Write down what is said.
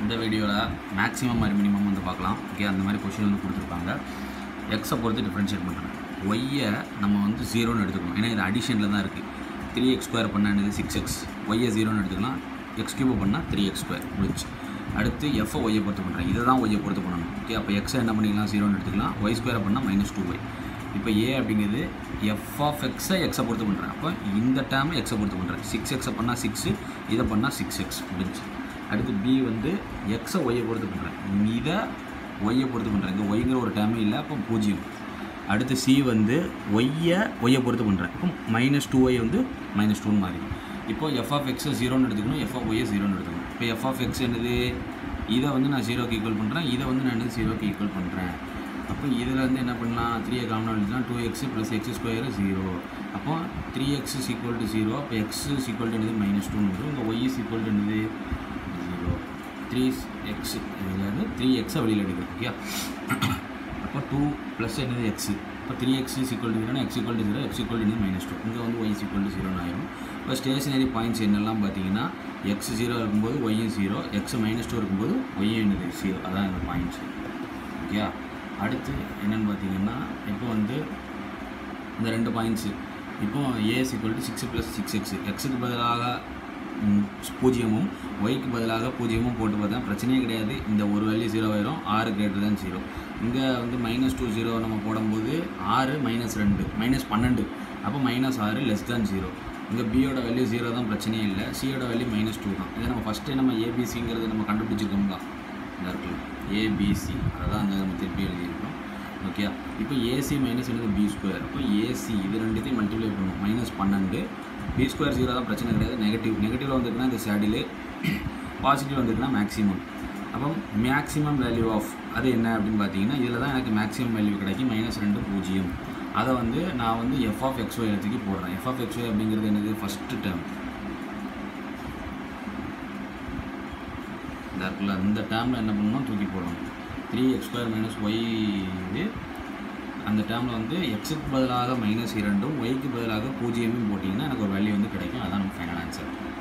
இந்த வீடியோவில் மேக்ஸிமம் மாதிரி மினிமம் வந்து பார்க்கலாம் ஓகே அந்த மாதிரி கொஷின் வந்து கொடுத்துருப்பாங்க எக்ஸை பொறுத்து டிஃப்ரென்ஷியேட் பண்ணுறேன் ஒய்யை நம்ம வந்து ஜீரோன்னு எடுத்துக்கணும் ஏன்னா இது அடிஷனில் தான் இருக்குது த்ரீ எக்ஸ் ஸ்கொயர் பண்ணால் என்னது சிக்ஸ் எக்ஸ் ஒய்யை ஜீரோன்னு எடுத்துக்கலாம் எக்ஸ் கியூப் பண்ணால் த்ரீ எக்ஸ் ஸ்கொயர் முடிச்சு அடுத்து எஃப்ஐ ஒய்யை பொறுத்து பண்ணுறேன் இதை தான் ஒய்யை பொறுத்து பண்ணணும் ஓகே அப்போ எக்ஸை என்ன பண்ணிக்கலாம் ஜீரோன்னு எடுத்துக்கலாம் ஒய் ஸ்கொயர் பண்ணால் மைனஸ் டூ ஒய் இப்போ ஏ அப்படிங்கிறது எஃப் ஆஃப் எக்ஸை எக்ஸை பொறுத்து பண்ணுறேன் அப்போ இந்த டேமை எக்ஸை பொறுத்து பண்ணுறேன் சிக்ஸ் எக்ஸை பண்ணால் சிக்ஸு இதை பண்ணால் சிக்ஸ் எக்ஸ் முடிஞ்சு அடுத்து பி வந்து எக்ஸை ஒய்யை பொறுத்து பண்ணுறேன் இதை ஒய்யை பொறுத்து பண்ணுறேன் இங்கே ஒய்ங்கிற ஒரு டேமே இல்லை அப்போ பூஜ்ஜியம் அடுத்து சி வந்து ஒய்யை ஒய்யை பொறுத்து பண்ணுறேன் இப்போ மைனஸ் டூ ஒய் வந்து மைனஸ் டூன்னு மாறி இப்போ எஃப் ஆஃப் எக்ஸை ஜீரோன்னு எடுத்துக்கணும் எஃப் ஆஃப் ஒய்யை ஜீரோன்னு எடுத்துக்கணும் இப்போ எஃப் ஆஃப் எக்ஸ் என்னது இதை வந்து நான் ஜீரோக்கு ஈக்குவல் பண்ணுறேன் இதை வந்து நான் என்னது ஜீரோக்கு ஈக்குவல் பண்ணுறேன் அப்போ இதில் வந்து என்ன பண்ணலாம் த்ரீ காமன் எழுதினா two x plus x square zero அப்போ three x is equal to zero அப்போ எக்ஸ் இஸ் ஈக்குவல் டு என்னது மைனஸ் டூன்னு வரும் இங்கே ஒய் இஸ் ஈக்குவல் டு என்னது ஜீரோ த்ரீ எக்ஸ் இதில் வந்து த்ரீ எக்ஸை வெளியில் எடுக்கிறேன் ஓகே அப்போ டூ ப்ளஸ் என்னது எக்ஸ் இப்போ three x is equal to ஜீரோனா x equal to zero x equal to minus two இங்கே வந்து ஒய் இஸ் ஈக்குவல் டு ஜீரோன்னு ஆயிரும் இப்போ ஸ்டேஷனரி பாயிண்ட்ஸ் என்னெல்லாம் பார்த்தீங்கன்னா எக்ஸ் ஜீரோ இருக்கும்போது ஒய்யும் ஜீரோ எக்ஸ் மைனஸ் டூ இருக்கும்போது ஒய்யும் என்னது ஜீரோ அதான் இந்த பாயிண்ட்ஸ் ஓகே அடுத்து என்னென்னு பார்த்தீங்கன்னா இப்போ வந்து இந்த ரெண்டு பாயிண்ட்ஸு இப்போ as equal to six plus six x எக்ஸுக்கு பதிலாக ம், பூஜ்ஜியமும் ஒய்க்கு பதிலாக பூஜ்ஜியமும் போட்டு பார்த்தா பிரச்சனையே கிடையாது இந்த ஒரு வேல்யூ ஜீரோ ஆயிரும் ஆறு கிரேட்டர் தான் ஜீரோ இங்கே வந்து மைனஸ் டூ ஜீரோ நம்ம போடும்போது ஆறு மைனஸ் ரெண்டு மைனஸ் பன்னெண்டு அப்போ மைனஸ் ஆறு லெஸ் தான் ஜீரோ இங்கே பியோட வேல்யூ ஜீரோ தான் பிரச்சனையே இல்லை சியோட வேல்யூ மைனஸ் டூ தான் இதை நம்ம ஃபஸ்ட்டு நம்ம ஏபிசிங்கிறது நம்ம கண்டுபிடிச்சிருக்கோம்ல இந்த இருக்குல்ல ஏபிசி அதான் அங்கே நம்ம திருப்பி எழுதியிருக்கோம் ஓகே இப்போ ஏசி மைனஸ் என்னது பி ஸ்கொயர் அப்போ ஏசி இது ரெண்டுத்தையும் மல்டிப்ளை பண்ணும் மைனஸ் பன்னெண்டு பி ஸ்கொயர் ஜீரோ தான் பிரச்சனை கிடையாது நெகட்டிவ் நெகட்டிவில் வந்துருக்குன்னா இந்த சேடில் பாசிட்டிவ் வந்துருக்குன்னா மேக்ஸிமம் அப்போ மேக்ஸிமம் வேல்யூ ஆஃப் அது என்ன அப்படின்னு பார்த்தீங்கன்னா இதில் தான் எனக்கு மேக்ஸிமம் வேல்யூ கிடைக்கும் மைனஸ் ரெண்டு பூஜ்ஜியம் அதை வந்து நான் வந்து எஃப் ஆஃப் எக்ஸ்ஒய் எடுத்துக்கி போடுறேன் எஃப் ஆஃப் எக்ஸ்ஒய் அப்படிங்கிறது என்னது ஃபஸ்ட்டு டேர்ம் இந்த இருக்குல்ல இந்த டேர்மில் என்ன பண்ணணும் தூக்கி போடணும் three x square minus y இது அந்த டேர்மில் வந்து எக்ஸுக்கு பதிலாக மைனஸ் இரண்டும் ஒய்க்கு பதிலாக பூஜ்ஜியமும் போட்டிங்கன்னா எனக்கு ஒரு வேல்யூ வந்து கிடைக்கும் அதான் நம்ம ஃபைனல் ஆன்சர்